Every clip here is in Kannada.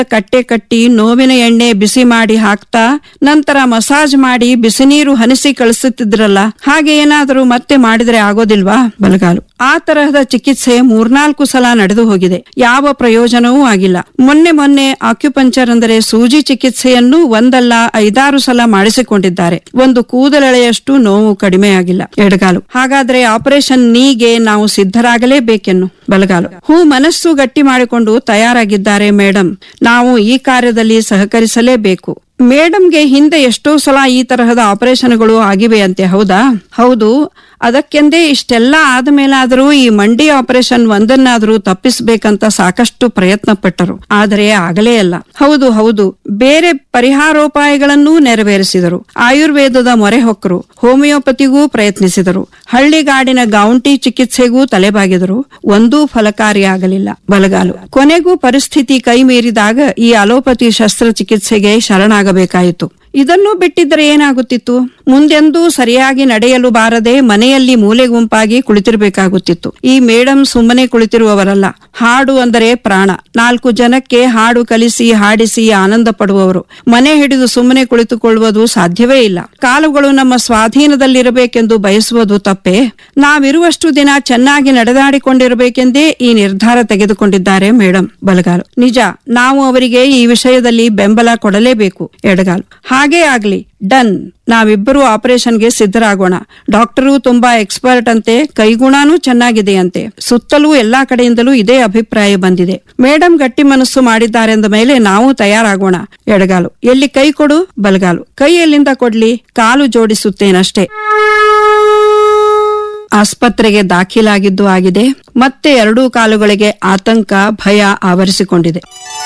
ಕಟ್ಟೆ ಕಟ್ಟಿ ನೋವಿನ ಎಣ್ಣೆ ಬಿಸಿ ಮಾಡಿ ಹಾಕ್ತಾ ನಂತರ ಮಸಾಜ್ ಮಾಡಿ ಬಿಸಿ ನೀರು ಹನಿಸಿ ಕಳಿಸುತ್ತಿದ್ರಲ್ಲ ಹಾಗೆ ಏನಾದರೂ ಮತ್ತೆ ಮಾಡಿದ್ರೆ ಆಗೋದಿಲ್ವಾ ಬಲಗಾಲು ಆ ತರಹದ ಚಿಕಿತ್ಸೆ ಮೂರ್ನಾಲ್ಕು ಸಲ ನಡೆದು ಹೋಗಿದೆ ಯಾವ ಪ್ರಯೋಜನವೂ ಆಗಿಲ್ಲ ಮೊನ್ನೆ ಮೊನ್ನೆ ಆಕ್ಯುಪಂಚರ್ ಅಂದರೆ ಸೂಜಿ ಚಿಕಿತ್ಸೆಯನ್ನು ಒಂದಲ್ಲ ಐದಾರು ಸಲ ಮಾಡಿಸಿಕೊಂಡಿದ್ದಾರೆ ಒಂದು ಕೂದಲೆಳೆಯಷ್ಟು ನೋವು ಕಡಿಮೆಯಾಗಿಲ್ಲ ಎಡಗಾಲು ಹಾಗಾದ್ರೆ ಆಪರೇಷನ್ ನೀಗೆ ನಾವು ಸಿದ್ಧರಾಗಲೇಬೇಕೆನ್ನು ಬಲಗಾಲು ಹೂ ಮನಸ್ಸು ಗಟ್ಟಿ ಮಾಡಿಕೊಂಡು ತಯಾರಾಗಿದ್ದಾರೆ ಮೇಡಮ್ ನಾವು ಈ ಕಾರ್ಯದಲ್ಲಿ ಸಹಕರಿಸಲೇಬೇಕು ಮೇಡಮ್ಗೆ ಹಿಂದೆ ಎಷ್ಟೋ ಸಲ ಈ ತರಹದ ಆಪರೇಷನ್ಗಳು ಆಗಿವೆಯಂತೆ ಹೌದಾ ಹೌದು ಅದಕ್ಕೆಂದೇ ಇಷ್ಟೆಲ್ಲ ಆದ್ಮೇಲಾದರೂ ಈ ಮಂಡಿ ಆಪರೇಷನ್ ಒಂದನ್ನಾದರೂ ತಪ್ಪಿಸ್ಬೇಕಂತ ಸಾಕಷ್ಟು ಪ್ರಯತ್ನ ಪಟ್ಟರು ಆದರೆ ಆಗಲೇ ಅಲ್ಲ ಹೌದು ಹೌದು ಬೇರೆ ಪರಿಹಾರೋಪಾಯಗಳನ್ನೂ ನೆರವೇರಿಸಿದರು ಆಯುರ್ವೇದದ ಮೊರೆ ಹೊಕ್ಕರು ಹೋಮಿಯೋಪತಿಗೂ ಪ್ರಯತ್ನಿಸಿದರು ಹಳ್ಳಿಗಾಡಿನ ಗೌಂಟಿ ಚಿಕಿತ್ಸೆಗೂ ತಲೆಬಾಗಿದರು ಒಂದೂ ಫಲಕಾರಿಯಾಗಲಿಲ್ಲ ಬಲಗಾಲು ಕೊನೆಗೂ ಪರಿಸ್ಥಿತಿ ಕೈ ಮೀರಿದಾಗ ಈ ಅಲೋಪತಿ ಶಸ್ತ್ರಚಿಕಿತ್ಸೆಗೆ ಶರಣಾಗಬೇಕಾಯಿತು ಇದನ್ನು ಬಿಟ್ಟಿದ್ದರೆ ಏನಾಗುತ್ತಿತ್ತು ಮುಂದೆಂದೂ ಸರಿಯಾಗಿ ನಡೆಯಲು ಬಾರದೆ ಮನೆಯಲ್ಲಿ ಮೂಲೆ ಗುಂಪಾಗಿ ಕುಳಿತಿರಬೇಕಾಗುತ್ತಿತ್ತು ಈ ಮೇಡಮ್ ಸುಮ್ಮನೆ ಕುಳಿತಿರುವವರಲ್ಲ ಹಾಡು ಅಂದರೆ ಪ್ರಾಣ ನಾಲ್ಕು ಜನಕ್ಕೆ ಹಾಡು ಕಲಿಸಿ ಹಾಡಿಸಿ ಆನಂದ ಪಡುವವರು ಮನೆ ಹಿಡಿದು ಸುಮ್ಮನೆ ಕುಳಿತುಕೊಳ್ಳುವುದು ಸಾಧ್ಯವೇ ಇಲ್ಲ ಕಾಲುಗಳು ನಮ್ಮ ಸ್ವಾಧೀನದಲ್ಲಿರಬೇಕೆಂದು ಬಯಸುವುದು ತಪ್ಪೇ ನಾವಿರುವಷ್ಟು ದಿನ ಚೆನ್ನಾಗಿ ನಡೆದಾಡಿಕೊಂಡಿರಬೇಕೆಂದೇ ಈ ನಿರ್ಧಾರ ತೆಗೆದುಕೊಂಡಿದ್ದಾರೆ ಮೇಡಮ್ ಬಲಗಾಲು ನಿಜ ನಾವು ಅವರಿಗೆ ಈ ವಿಷಯದಲ್ಲಿ ಬೆಂಬಲ ಕೊಡಲೇಬೇಕು ಎಡಗಾಲು ಹಾಗೇ ಆಗ್ಲಿ ಡನ್ ನಾವಿಬ್ಬರು ಆಪರೇಷನ್ಗೆ ಸಿದ್ಧರಾಗೋಣ ಡಾಕ್ಟರು ತುಂಬಾ ಎಕ್ಸ್ಪರ್ಟ್ ಅಂತೆ ಕೈಗುಣನೂ ಚೆನ್ನಾಗಿದೆಯಂತೆ ಸುತ್ತಲೂ ಎಲ್ಲಾ ಕಡೆಯಿಂದಲೂ ಇದೇ ಅಭಿಪ್ರಾಯ ಬಂದಿದೆ ಮೇಡಮ್ ಗಟ್ಟಿ ಮನಸ್ಸು ಮಾಡಿದ್ದಾರೆಂದ ಮೇಲೆ ನಾವು ತಯಾರಾಗೋಣ ಎಡಗಾಲು ಎಲ್ಲಿ ಕೈ ಕೊಡು ಬಲಗಾಲು ಕೈ ಎಲ್ಲಿಂದ ಕೊಡ್ಲಿ ಕಾಲು ಜೋಡಿಸುತ್ತೇನಷ್ಟೇ ಆಸ್ಪತ್ರೆಗೆ ದಾಖಲಾಗಿದ್ದು ಆಗಿದೆ ಮತ್ತೆ ಎರಡೂ ಕಾಲುಗಳಿಗೆ ಆತಂಕ ಭಯ ಆವರಿಸಿಕೊಂಡಿದೆ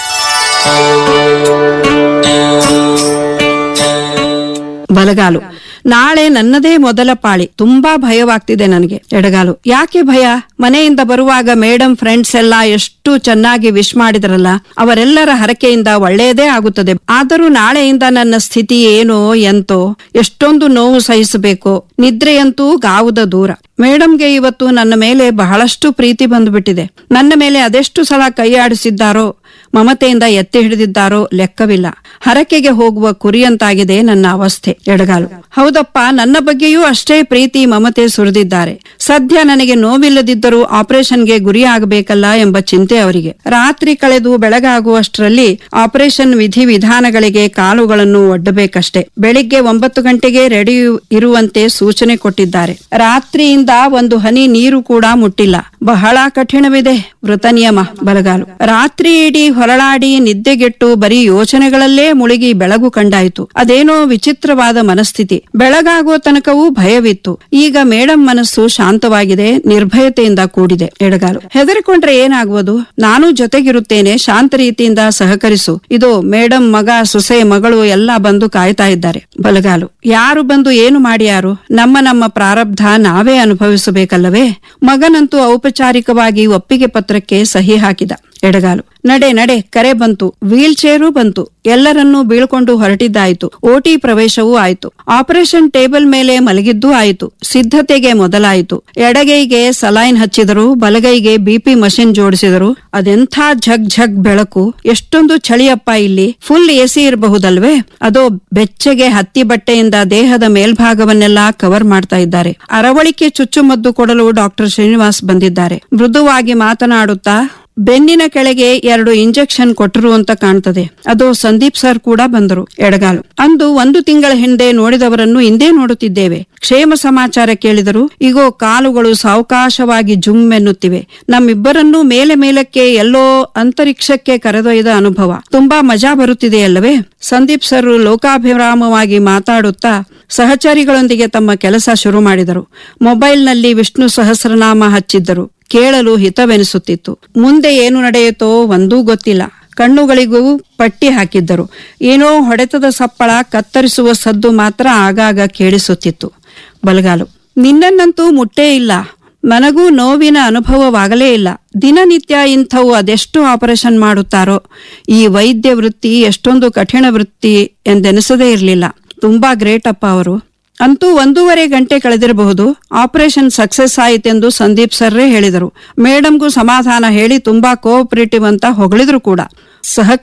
ಬಲಗಾಲು ನಾಳೆ ನನ್ನದೇ ಮೊದಲ ಪಾಳಿ ತುಂಬಾ ಭಯವಾಗ್ತಿದೆ ನನಗೆ ಎಡಗಾಲು ಯಾಕೆ ಭಯ ಮನೆಯಿಂದ ಬರುವಾಗ ಮೇಡಮ್ ಫ್ರೆಂಡ್ಸ್ ಎಲ್ಲ ಎಷ್ಟು ಚೆನ್ನಾಗಿ ವಿಶ್ ಮಾಡಿದ್ರಲ್ಲ ಅವರೆಲ್ಲರ ಹರಕೆಯಿಂದ ಒಳ್ಳೆಯದೇ ಆಗುತ್ತದೆ ಆದರೂ ನಾಳೆಯಿಂದ ನನ್ನ ಸ್ಥಿತಿ ಏನೋ ಎಂತೋ ಎಷ್ಟೊಂದು ನೋವು ಸಹಿಸಬೇಕು ನಿದ್ರೆಯಂತೂ ಗಾವುದ ದೂರ ಮೇಡಮ್ಗೆ ಇವತ್ತು ನನ್ನ ಮೇಲೆ ಬಹಳಷ್ಟು ಪ್ರೀತಿ ಬಂದುಬಿಟ್ಟಿದೆ ನನ್ನ ಮೇಲೆ ಅದೆಷ್ಟು ಸಲ ಕೈಯಾಡಿಸಿದ್ದಾರೋ ಮಮತೆಯಿಂದ ಎತ್ತಿ ಹಿಡಿದಿದ್ದಾರೋ ಲೆಕ್ಕವಿಲ್ಲ ಹರಕೆಗೆ ಹೋಗುವ ಕುರಿಯಂತಾಗಿದೆ ನನ್ನ ಅವಸ್ಥೆ ಎಡಗಾಲು ಹೌದಪ್ಪ ನನ್ನ ಬಗ್ಗೆಯೂ ಅಷ್ಟೇ ಪ್ರೀತಿ ಮಮತೆ ಸುರಿದಿದ್ದಾರೆ ಸದ್ಯ ನನಗೆ ನೋವಿಲ್ಲದಿದ್ದರೂ ಆಪರೇಷನ್ಗೆ ಗುರಿಯಾಗಬೇಕಲ್ಲ ಎಂಬ ಚಿಂತೆ ಅವರಿಗೆ ರಾತ್ರಿ ಕಳೆದು ಬೆಳಗಾಗುವಷ್ಟರಲ್ಲಿ ಆಪರೇಷನ್ ವಿಧಿ ವಿಧಾನಗಳಿಗೆ ಕಾಲುಗಳನ್ನು ಒಡ್ಡಬೇಕಷ್ಟೇ ಬೆಳಿಗ್ಗೆ ಒಂಬತ್ತು ಗಂಟೆಗೆ ರೆಡಿ ಇರುವಂತೆ ಸೂಚನೆ ಕೊಟ್ಟಿದ್ದಾರೆ ರಾತ್ರಿಯಿಂದ ಒಂದು ಹನಿ ನೀರು ಕೂಡ ಮುಟ್ಟಿಲ್ಲ ಬಹಳ ಕಠಿಣವಿದೆ ವೃತ ನಿಯಮ ಬಲಗಾಲು ರಾತ್ರಿ ಇಡೀ ಹೊರಳಾಡಿ ನಿದ್ದೆಗೆಟ್ಟು ಬರೀ ಯೋಚನೆಗಳಲ್ಲೇ ಮುಳುಗಿ ಬೆಳಗು ಕಂಡಾಯಿತು ಅದೇನೋ ವಿಚಿತ್ರವಾದ ಮನಸ್ಥಿತಿ ಬೆಳಗಾಗುವ ತನಕವೂ ಭಯವಿತ್ತು ಈಗ ಮೇಡಮ್ ಮನಸ್ಸು ಶಾಂತವಾಗಿದೆ ನಿರ್ಭಯತೆಯಿಂದ ಕೂಡಿದೆ ಎಡಗಾಲು ಹೆದರಿಕೊಂಡ್ರೆ ಏನಾಗುವುದು ನಾನು ಜೊತೆಗಿರುತ್ತೇನೆ ಶಾಂತ ರೀತಿಯಿಂದ ಸಹಕರಿಸು ಇದು ಮೇಡಮ್ ಮಗ ಸೊಸೆ ಮಗಳು ಎಲ್ಲ ಬಂದು ಕಾಯ್ತಾ ಇದ್ದಾರೆ ಬಲಗಾಲು ಯಾರು ಬಂದು ಏನು ಮಾಡ್ಯಾರು ನಮ್ಮ ನಮ್ಮ ಪ್ರಾರಬ್ಧ ನಾವೇ ಅನುಭವಿಸಬೇಕಲ್ಲವೇ ಮಗನಂತೂ ಔಪಚಾರಿಕವಾಗಿ ಒಪ್ಪಿಗೆ ಪತ್ರಕ್ಕೆ ಸಹಿ ಹಾಕಿದ ಎಡಗಾಲು ನಡೆ ನಡೆ ಕರೆ ಬಂತು ವೀಲ್ ಚೇರು ಬಂತು ಎಲ್ಲರನ್ನೂ ಬೀಳ್ಕೊಂಡು ಹೊರಟಿದ್ದಾಯಿತು ಓಟಿ ಪ್ರವೇಶವೂ ಆಯಿತು ಆಪರೇಷನ್ ಟೇಬಲ್ ಮೇಲೆ ಮಲಗಿದ್ದೂ ಆಯಿತು ಸಿದ್ಧತೆಗೆ ಮೊದಲಾಯಿತು ಎಡಗೈಗೆ ಸಲೈನ್ ಹಚ್ಚಿದರು ಬಲಗೈಗೆ ಬಿಪಿ ಮಷಿನ್ ಜೋಡಿಸಿದರು ಅದೆಂಥ ಝಗ್ ಝಗ್ ಬೆಳಕು ಎಷ್ಟೊಂದು ಚಳಿಯಪ್ಪ ಇಲ್ಲಿ ಫುಲ್ ಎಸಿ ಇರಬಹುದಲ್ವೇ ಅದೋ ಬೆಚ್ಚಗೆ ಹತ್ತಿ ಬಟ್ಟೆಯಿಂದ ದೇಹದ ಮೇಲ್ಭಾಗವನ್ನೆಲ್ಲ ಕವರ್ ಮಾಡ್ತಾ ಇದ್ದಾರೆ ಅರವಳಿಕೆ ಚುಚ್ಚುಮದ್ದು ಕೊಡಲು ಡಾಕ್ಟರ್ ಶ್ರೀನಿವಾಸ್ ಬಂದಿದ್ದಾರೆ ಮೃದುವಾಗಿ ಮಾತನಾಡುತ್ತಾ ಬೆನ್ನಿನ ಕೆಳಗೆ ಎರಡು ಇಂಜೆಕ್ಷನ್ ಕೊಟ್ಟರು ಅಂತ ಕಾಣ್ತದೆ ಅದು ಸಂದೀಪ್ ಸರ್ ಕೂಡ ಬಂದರು ಎಡಗಾಲು ಅಂದು ಒಂದು ತಿಂಗಳ ಹಿಂದೆ ನೋಡಿದವರನ್ನು ಇಂದೇ ನೋಡುತ್ತಿದ್ದೇವೆ ಕ್ಷೇಮ ಸಮಾಚಾರ ಕೇಳಿದರು ಈಗೋ ಕಾಲುಗಳು ಸಾವಕಾಶವಾಗಿ ಜುಮ್ ಎನ್ನುತ್ತಿವೆ ನಮ್ಮಿಬ್ಬರನ್ನೂ ಮೇಲೆ ಮೇಲಕ್ಕೆ ಎಲ್ಲೋ ಅಂತರಿಕ್ಷಕ್ಕೆ ಕರೆದೊಯ್ದ ಅನುಭವ ತುಂಬಾ ಮಜಾ ಬರುತ್ತಿದೆಯಲ್ಲವೇ ಸಂದೀಪ್ ಸರ್ ಲೋಕಾಭಿರಾಮವಾಗಿ ಮಾತಾಡುತ್ತಾ ಸಹಚರಿಗಳೊಂದಿಗೆ ತಮ್ಮ ಕೆಲಸ ಶುರು ಮಾಡಿದರು ಮೊಬೈಲ್ನಲ್ಲಿ ವಿಷ್ಣು ಸಹಸ್ರನಾಮ ಹಚ್ಚಿದ್ದರು ಕೇಳಲು ಹಿತವೆನಿಸುತ್ತಿತ್ತು ಮುಂದೆ ಏನು ನಡೆಯುತ್ತೋ ಒಂದೂ ಗೊತ್ತಿಲ್ಲ ಕಣ್ಣುಗಳಿಗೂ ಪಟ್ಟಿ ಹಾಕಿದ್ದರು ಏನೋ ಹೊಡೆತದ ಸಪ್ಪಳ ಕತ್ತರಿಸುವ ಸದ್ದು ಮಾತ್ರ ಆಗಾಗ ಕೇಳಿಸುತ್ತಿತ್ತು ಬಲಗಾಲು ನಿನ್ನನ್ನಂತೂ ಮುಟ್ಟೇ ಇಲ್ಲ ನನಗೂ ನೋವಿನ ಅನುಭವವಾಗಲೇ ಇಲ್ಲ ದಿನನಿತ್ಯ ಇಂಥವು ಅದೆಷ್ಟು ಆಪರೇಷನ್ ಮಾಡುತ್ತಾರೋ ಈ ವೈದ್ಯ ವೃತ್ತಿ ಎಷ್ಟೊಂದು ಕಠಿಣ ವೃತ್ತಿ ಎಂದೆನಿಸದೇ ಇರಲಿಲ್ಲ ತುಂಬಾ ಗ್ರೇಟ್ ಅಪ್ಪ ಅವರು ಅಂತೂ ಒಂದೂವರೆ ಗಂಟೆ ಕಳೆದಿರಬಹುದು ಆಪರೇಷನ್ ಸಕ್ಸೆಸ್ ಆಯಿತೆಂದು ಸಂದೀಪ್ ಸರ್ರೇ ಹೇಳಿದರು ಮೇಡಮ್ಗೂ ಸಮಾಧಾನ ಹೇಳಿ ತುಂಬಾ ಕೋಆಪರೇಟಿವ್ ಅಂತ ಹೊಗಳಿದ್ರು ಕೂಡ ಸಹ